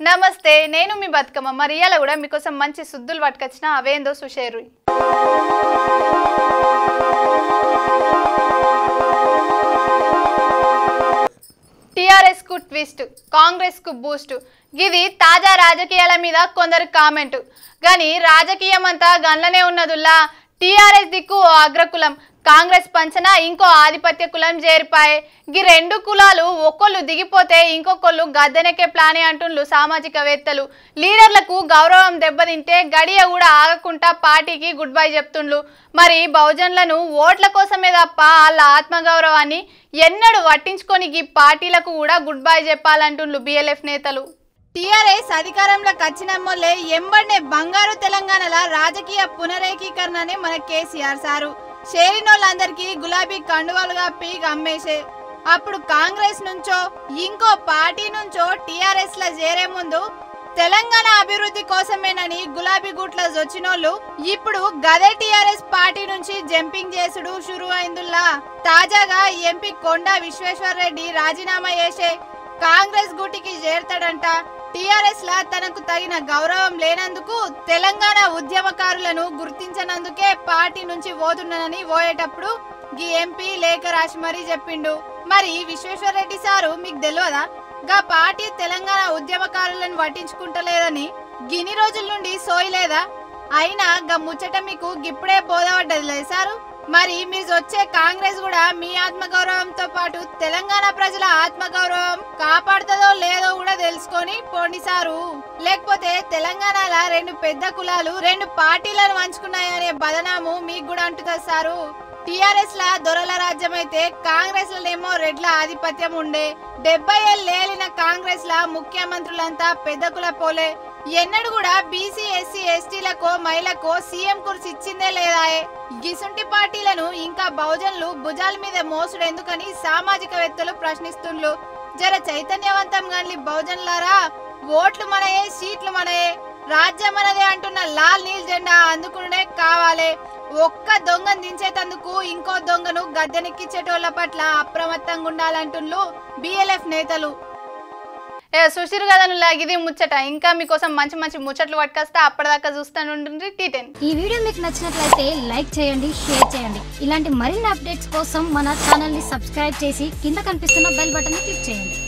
నమస్తే నేను మీ బతుకమ్మ మరి ఇవాళ కూడా మీకోసం మంచి సుద్దులు పట్టుకొచ్చిన అవేందో సుషేరు టిఆర్ఎస్ కు ట్విస్ట్ కాంగ్రెస్ కు బూస్ట్ ఇది తాజా రాజకీయాల మీద కొందరు కామెంట్ కానీ రాజకీయం అంతా గన్లనే ఉన్నదుల్లా టిఆర్ఎస్ దిక్కు ఓ అగ్రకులం కాంగ్రెస్ పంచన ఇంకో ఆధిపత్య కులం చేరిపాయే ఈ రెండు కులాలు ఒక్కొళ్ళు దిగిపోతే ఇంకొకళ్ళు గద్దెనెక్కే ప్లానే అంటుండ్లు సామాజికవేత్తలు లీడర్లకు గౌరవం దెబ్బతింటే గడియ కూడా ఆగకుండా పార్టీకి గుడ్ బై చెప్తుండ్లు మరి బహుజనులను ఓట్ల కోసమే తప్ప వాళ్ళ ఆత్మగౌరవాన్ని ఎన్నడూ పట్టించుకొని ఈ పార్టీలకు కూడా గుడ్ బై చెప్పాలంటుండ్లు బిఎల్ఎఫ్ నేతలు టిఆర్ఎస్ అధికారంలోకి వచ్చినమ్మోలే ఎంబడినే బంగారు తెలంగాణల రాజకీయ పునరేకీకరణనే మన కేసీఆర్ సారు షేరినోళ్ళందరికీ గులాబీ కండువాలు కప్పి అమ్మేసే అప్పుడు కాంగ్రెస్ నుంచో ఇంకో పార్టీ నుంచో టిఆర్ఎస్ ల చేరే ముందు తెలంగాణ అభివృద్ధి కోసమేనని గులాబీ గుట్ల వచ్చినోళ్ళు ఇప్పుడు గదే టిఆర్ఎస్ పార్టీ నుంచి జంపింగ్ చేసుడు షురు అయిందుల్లా తాజాగా ఎంపీ కొండా విశ్వేశ్వర్ రెడ్డి రాజీనామా చేసే కాంగ్రెస్ గుటికి చేరతాడంట టిఆర్ఎస్ లా తనకు తగిన గౌరవం లేనందుకు తెలంగాణ ఉద్యమకారులను గుర్తించనందుకే పార్టీ నుంచి పోతున్నానని పోయేటప్పుడు గీ ఎంపీ లేఖ రాసి మరీ చెప్పిండు మరి విశ్వేశ్వర్ రెడ్డి సారు మీకు తెలియదా గా పార్టీ తెలంగాణ ఉద్యమకారులను పట్టించుకుంటలేదని గిన్ని రోజుల నుండి సోయలేదా అయినా గా ముచ్చట మీకు గిప్పుడే బోధపడ్డది లేదు సారు మరి మీరు వచ్చే కాంగ్రెస్ కూడా మీ ఆత్మగౌరవంతో పాటు తెలంగాణ ప్రజల ఆత్మగౌరవం కాపాడుతుందో లేదో కూడా తెలుసుకొని పోండి సారు లేకపోతే తెలంగాణలో రెండు పెద్ద కులాలు రెండు పార్టీలను పంచుకున్నాయనే బదనాము మీకు కూడా అంటుతుంది సారు టిఆర్ఎస్ లా దొరల రాజ్యం అయితే కాంగ్రెస్ ఏమో రెడ్ల ఆధిపత్యం ఉండే డెబ్బై ఏళ్ళు ఏలిన కాంగ్రెస్ లా ముఖ్యమంత్రులంతా పెద్ద కుల పోలే ఎన్నడు కూడా బీసీ ఎస్సీ ఎస్టీలకో మహిళకో సీఎం కుర్చీ ఇచ్చిందే లేదాయే గిసుంటి పార్టీలను ఇంకా బహుజనులు భుజాల మీద మోసుడు ఎందుకని సామాజికవేత్తలు ప్రశ్నిస్తుండ్లు జర చైతన్యవంతం గాని బహుజనులారా ఓట్లు మనయే సీట్లు మనయే రాజ్యం మనదే అంటున్న లాల్ నీల్ జెండా అందుకునే కావాలే ఒక్క దొంగను దించేటందుకు ఇంకో దొంగను గద్దెనెక్కించేటోళ్ల పట్ల అప్రమత్తంగా ఉండాలంటుండ్లు బిఎల్ఎఫ్ నేతలు ఏ సుశీర్ కథను లాగిది ముచ్చట ఇంకా మీకోసం మంచి మంచి ముచ్చట్లు పట్టుకొస్తే అప్పటిదాకా చూస్తాను ఉంటుంది టీ టెన్ ఈ వీడియో మీకు నచ్చినట్లయితే లైక్ చేయండి షేర్ చేయండి ఇలాంటి మరిన్ని అప్డేట్స్ కోసం మన ఛానల్ని సబ్స్క్రైబ్ చేసి కింద కనిపిస్తున్న బెల్ బటన్ని క్లిక్ చేయండి